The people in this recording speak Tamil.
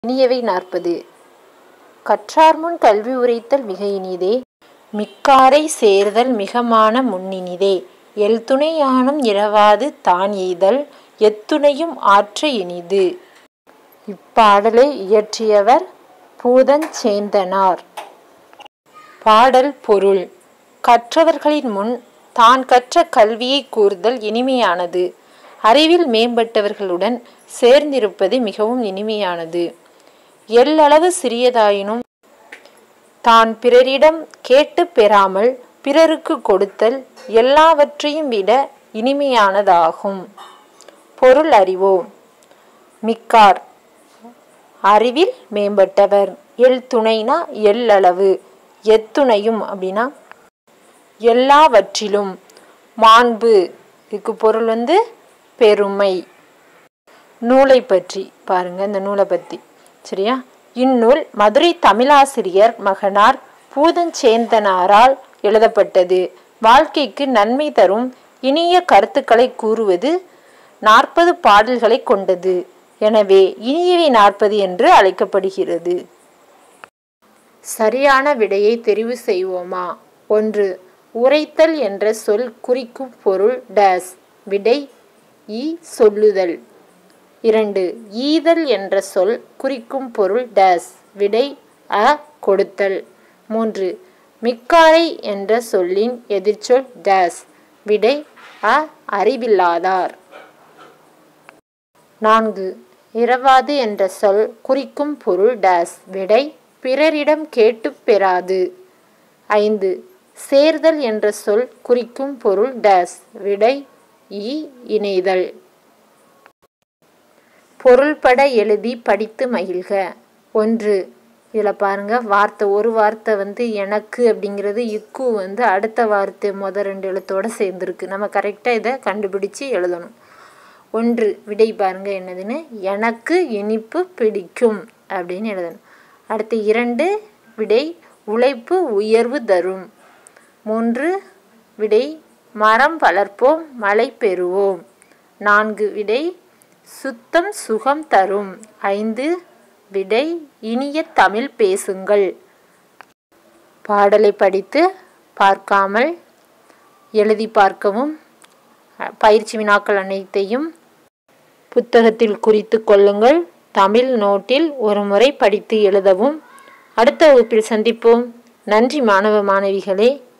இனியவை நாற்பது கற்றார்முன் கல்வி உரைத்தல் மிக இனிதே மிக்காரை சேர்தல் மிகமான முன்னினிதே எல்துணை யானும் இரவாது தான் எய்தல் எத்துணையும் ஆற்ற இனிது இப்பாடலை இயற்றியவர் பூதஞ்சேந்தனார் பாடல் பொருள் கற்றவர்களின் முன் தான் கற்ற கல்வியை கூறுதல் இனிமையானது அறிவில் மேம்பட்டவர்களுடன் சேர்ந்திருப்பது மிகவும் இனிமையானது எல்லளவு சிறியதாயினும் தான் பிறரிடம் கேட்டு பெறாமல் பிறருக்கு கொடுத்தல் எல்லாவற்றையும் விட இனிமையானதாகும் பொருள் அறிவோம் மிக்கார் அறிவில் மேம்பட்டவர் எல் துணைனா எல்லளவு எத்துணையும் அப்படின்னா எல்லாவற்றிலும் மாண்பு இதுக்கு பொருள் வந்து பெருமை நூலை பற்றி பாருங்க இந்த நூலை பற்றி சரியா இந்நூல் மதுரை தமிழாசிரியர் மகனார் பூதஞ்சேந்தனாரால் எழுதப்பட்டது வாழ்க்கைக்கு நன்மை தரும் இனிய கருத்துக்களை கூறுவது நாற்பது பாடல்களை கொண்டது எனவே இனியவை நாற்பது என்று அழைக்கப்படுகிறது சரியான விடையை தெரிவு செய்வோமா ஒன்று உரைத்தல் என்ற சொல் குறிக்கும் பொருள் டேஸ் விடை இ சொல்லுதல் இரண்டு ஈதல் என்ற சொல் குறிக்கும் பொருள் டேஸ் விடை அ கொடுத்தல் மூன்று மிக்காரை என்ற சொல்லின் எதிர்ச்சொல் டேஸ் விடை அ அறிவில்லாதார் நான்கு இரவாது என்ற சொல் குறிக்கும் பொருள் டேஸ் விடை பிறரிடம் கேட்டு பெறாது ஐந்து சேர்தல் என்ற சொல் குறிக்கும் பொருள் டேஸ் விடை இ இணைதல் பொருள்பட எழுதி படித்து மகிழ்க ஒன்று இதில் பாருங்க வார்த்தை ஒரு வார்த்தை வந்து எனக்கு அப்படிங்கிறது இக்கு வந்து அடுத்த வார்த்தை முத ரெண்டு எழுத்தோட சேர்ந்துருக்கு நம்ம கரெக்டாக இதை கண்டுபிடிச்சு எழுதணும் ஒன்று விடை பாருங்க என்னதுன்னு எனக்கு இனிப்பு பிடிக்கும் அப்படின்னு எழுதணும் அடுத்து இரண்டு விடை உழைப்பு உயர்வு தரும் மூன்று விடை மரம் வளர்ப்போம் மழை பெறுவோம் நான்கு விடை சுத்தம் சுகம் தரும் ஐந்து விடை இனிய தமிழ் பேசுங்கள் பாடலை படித்து பார்க்காமல் எழுதி பார்க்கவும் பயிற்சி வினாக்கள் அனைத்தையும் புத்தகத்தில் குறித்து கொள்ளுங்கள் தமிழ் நோட்டில் ஒரு முறை படித்து எழுதவும் அடுத்த வகுப்பில் சந்திப்போம் நன்றி மாணவ மாணவிகளே